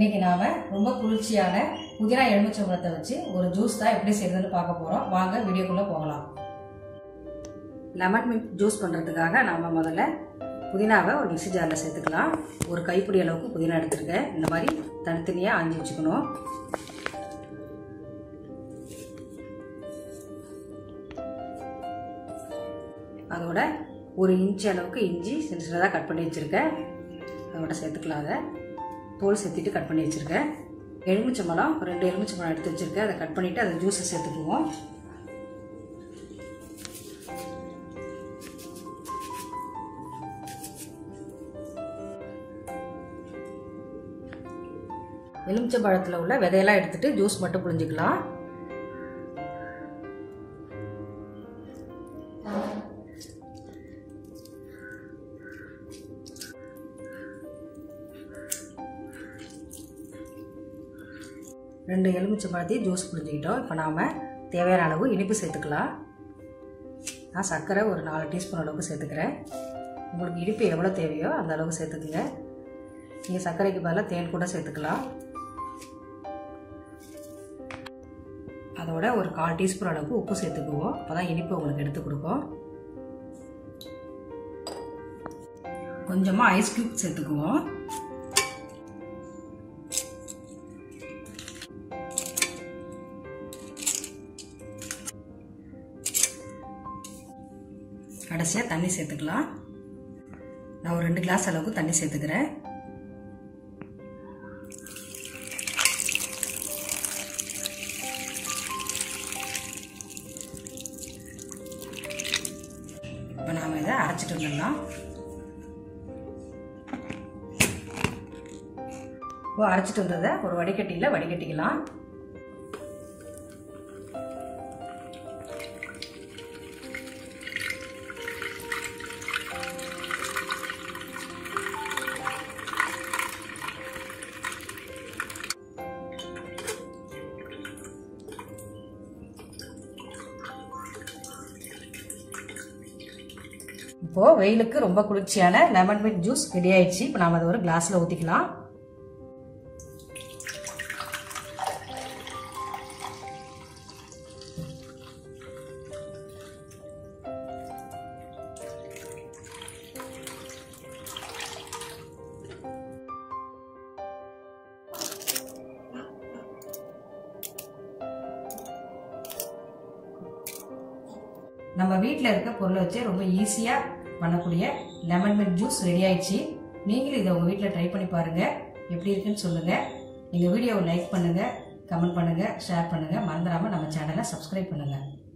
இன்னைக்கு நாம ரொம்ப குளிர்ச்சியான புதினா எலுமிச்சம்பழத்தை வச்சு ஒரு ஜூஸ் தான் எப்படி செய்யறதுன்னு பார்க்க போறோம் வாங்க வீடியோக்குள்ள போகலாம் லெமன் மில்க் ஜூஸ் பண்ணுறதுக்காக நாம முதல்ல புதினாவை ஒரு மிக்ஸி ஜாரில் சேர்த்துக்கலாம் ஒரு கைப்பிடி அளவுக்கு புதினா எடுத்துருக்கேன் இந்த மாதிரி தனித்தனியாக ஆஞ்சி வச்சுக்கணும் அதோட ஒரு இன்ச் அளவுக்கு இஞ்சி சின்ன சின்னதாக கட் பண்ணி வச்சுருக்கேன் அதோட சேர்த்துக்கலாம் அதை தோல் சேர்த்திட்டு கட் பண்ணி வச்சுருக்கேன் எலுமிச்சம்பழம் ரெண்டு எலுமிச்சம்பழம் எடுத்து வச்சுருக்கேன் அதை கட் பண்ணிவிட்டு அதை ஜூஸை சேர்த்துக்குவோம் எலுமிச்சம்பழத்தில் உள்ள விதையெல்லாம் எடுத்துட்டு ஜூஸ் மட்டும் புழிஞ்சிக்கலாம் ரெண்டு எலுமிச்சை பழத்தையும் ஜூஸ் புழிஞ்சிக்கிட்டோம் இப்போ நாம் தேவையான அளவு இனிப்பு சேர்த்துக்கலாம் நான் சர்க்கரை ஒரு நாலு டீஸ்பூன் அளவுக்கு சேர்த்துக்கிறேன் உங்களுக்கு இனிப்பு எவ்வளோ தேவையோ அந்த அளவுக்கு சேர்த்துக்குங்க நீங்கள் சர்க்கரைக்கு பதிலாக தேன் கூட சேர்த்துக்கலாம் அதோட ஒரு கால் டீஸ்பூன் அளவுக்கு உப்பு சேர்த்துக்குவோம் அப்போ தான் இனிப்பு உங்களுக்கு எடுத்து கொடுக்கும் கொஞ்சமாக ஐஸ் க்யூப் சேர்த்துக்குவோம் கடைசியாக தண்ணி சேர்த்துக்கலாம் நான் ஒரு ரெண்டு கிளாஸ் அளவுக்கு தண்ணி சேர்த்துக்கிறேன் இப்போ நாம் இதை அரைச்சிட்டு வந்துடலாம் இப்போ அரைச்சிட்டு வந்ததை ஒரு வடிகட்டியில் வடிகட்டிக்கலாம் இப்போது வெயிலுக்கு ரொம்ப குளிர்ச்சியான லெமன் மில்க் ஜூஸ் ரெடி ஆயிடுச்சு இப்போ நாம் அதை ஒரு கிளாஸில் ஊற்றிக்கலாம் நம்ம வீட்டில் இருக்க பொருளை வச்சு ரொம்ப ஈஸியாக பண்ணக்கூடிய லெமன் மில்க் ஜூஸ் ரெடி ஆயிடுச்சு நீங்களும் இதை உங்கள் வீட்டில் ட்ரை பண்ணி பாருங்கள் எப்படி இருக்குன்னு சொல்லுங்கள் எங்கள் வீடியோவை லைக் பண்ணுங்கள் கமெண்ட் பண்ணுங்கள் ஷேர் பண்ணுங்கள் மறந்துடாமல் நம்ம சேனலை சப்ஸ்கிரைப் பண்ணுங்கள்